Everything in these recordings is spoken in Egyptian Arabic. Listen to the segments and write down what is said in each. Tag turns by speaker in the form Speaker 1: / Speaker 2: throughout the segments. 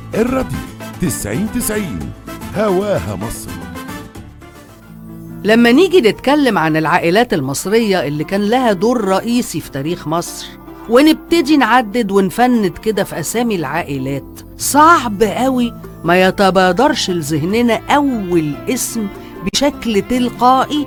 Speaker 1: الراديو تسعين تسعين هواها مصر
Speaker 2: لما نيجي نتكلم عن العائلات المصرية اللي كان لها دور رئيسي في تاريخ مصر ونبتدي نعدد ونفند كده في أسامي العائلات صعب قوي ما يتبادرش لذهننا أول اسم بشكل تلقائي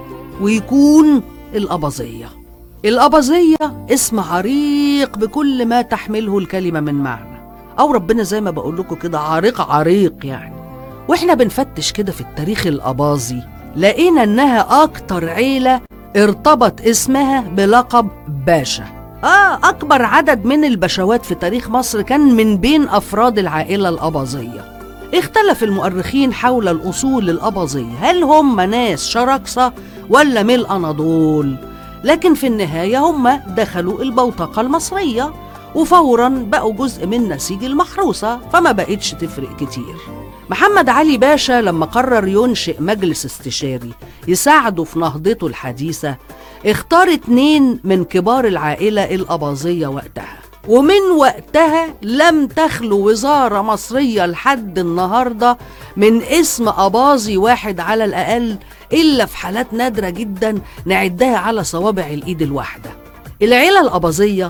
Speaker 2: ويكون الأباظية الأباظية اسم عريق بكل ما تحمله الكلمة من معنى أو ربنا زي ما بقول لكم كده عريق عريق يعني واحنا بنفتش كده في التاريخ الأباظي لقينا إنها أكتر عيلة ارتبط اسمها بلقب باشا آه أكبر عدد من البشوات في تاريخ مصر كان من بين أفراد العائلة الأباظية اختلف المؤرخين حول الأصول الأباظية هل هم ناس شركسة ولا من الأناضول لكن في النهاية هم دخلوا البوتقة المصرية وفورا بقوا جزء من نسيج المحروسة فما بقتش تفرق كتير محمد علي باشا لما قرر ينشئ مجلس استشاري يساعده في نهضته الحديثة اختار اتنين من كبار العائلة الأباظية وقتها ومن وقتها لم تخلو وزارة مصرية لحد النهاردة من اسم أباظي واحد على الأقل إلا في حالات نادرة جدا نعدها على صوابع الإيد الواحدة العيلة الأباظية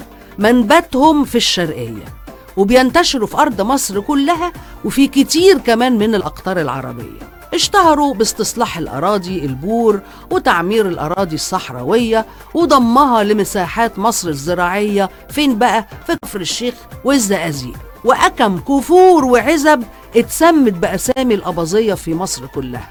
Speaker 2: منبتهم في الشرقية وبينتشروا في أرض مصر كلها وفي كتير كمان من الأقطار العربية اشتهروا باستصلاح الأراضي البور وتعمير الأراضي الصحراوية وضمها لمساحات مصر الزراعية فين بقى؟ في كفر الشيخ والزقازيق وأكم كفور وعزب اتسمت بأسامي الأباظية في مصر كلها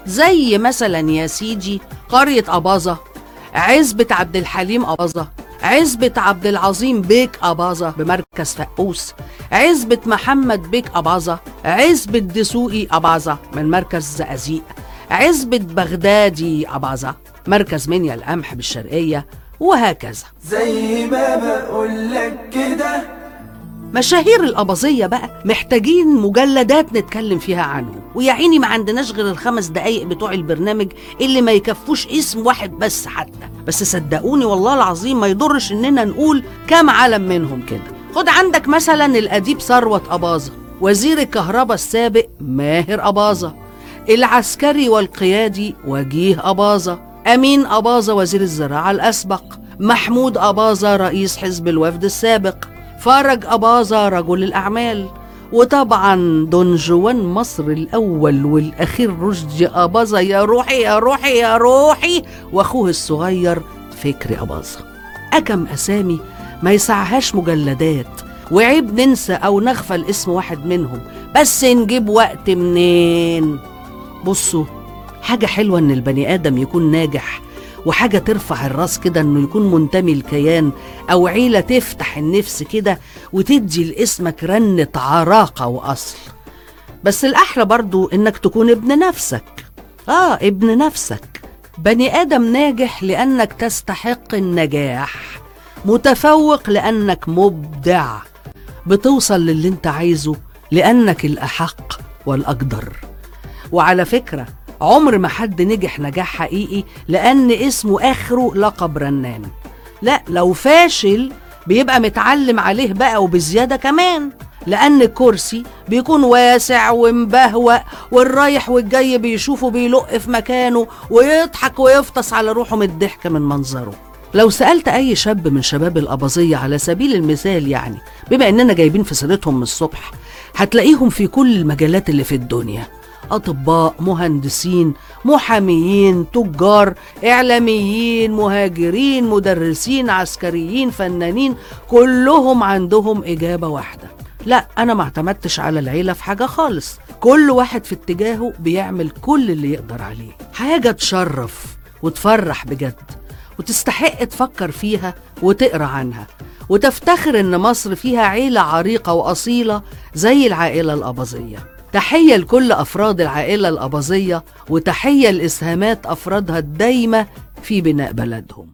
Speaker 2: زي مثلا يا سيدي قرية أباظة عزبة عبد الحليم أباظة عزبة عبد العظيم بيك أباظة بمركز فقوس عزبة محمد بيك أباظة عزبة دسوقي أباظة من مركز زقازيق عزبة بغدادي أباظة مركز منيا القمح بالشرقية وهكذا
Speaker 3: زي ما بقولك كده
Speaker 2: مشاهير الأباظية بقى محتاجين مجلدات نتكلم فيها عنهم ويا عيني ما عندناش غير الخمس دقايق بتوع البرنامج اللي ما يكفوش اسم واحد بس حتى بس صدقوني والله العظيم ما يضرش اننا نقول كام علم منهم كده خد عندك مثلا الأديب ثروت أباظة وزير الكهرباء السابق ماهر أباظة العسكري والقيادي وجيه أباظة أمين أباظة وزير الزراعة الأسبق محمود أباظة رئيس حزب الوفد السابق فرج أباظة رجل الأعمال وطبعا دون جوان مصر الأول والأخير رشدي أباظة يا روحي يا روحي يا روحي وأخوه الصغير فكري أباظة أكم أسامي ما يسعهاش مجلدات وعيب ننسى أو نغفل اسم واحد منهم بس نجيب وقت منين بصوا حاجة حلوة إن البني آدم يكون ناجح وحاجة ترفع الراس كده إنه يكون منتمي لكيان أو عيلة تفتح النفس كده وتدي لاسمك رنة عراقة وأصل بس الأحلى برضو إنك تكون ابن نفسك آه ابن نفسك بني آدم ناجح لأنك تستحق النجاح متفوق لأنك مبدع بتوصل للي انت عايزه لأنك الأحق والأقدر وعلى فكرة عمر ما حد نجح نجاح حقيقي لأن اسمه آخره لقب رنان لا لو فاشل بيبقى متعلم عليه بقى وبزيادة كمان لأن الكرسي بيكون واسع ومبهوأ والرايح والجاي بيشوفه بيلق في مكانه ويضحك ويفطس على روحه من الضحك من منظره لو سألت أي شاب من شباب الأباظية على سبيل المثال يعني بما إننا جايبين في سيرتهم من الصبح هتلاقيهم في كل المجالات اللي في الدنيا أطباء مهندسين محاميين تجار إعلاميين مهاجرين مدرسين عسكريين فنانين كلهم عندهم إجابة واحدة لا أنا ما اعتمدتش على العيلة في حاجة خالص كل واحد في اتجاهه بيعمل كل اللي يقدر عليه حاجة تشرف وتفرح بجد وتستحق تفكر فيها وتقرا عنها وتفتخر ان مصر فيها عيله عريقه واصيله زي العائله الاباظيه تحيه لكل افراد العائله الاباظيه وتحيه لاسهامات افرادها الدايمه في بناء بلدهم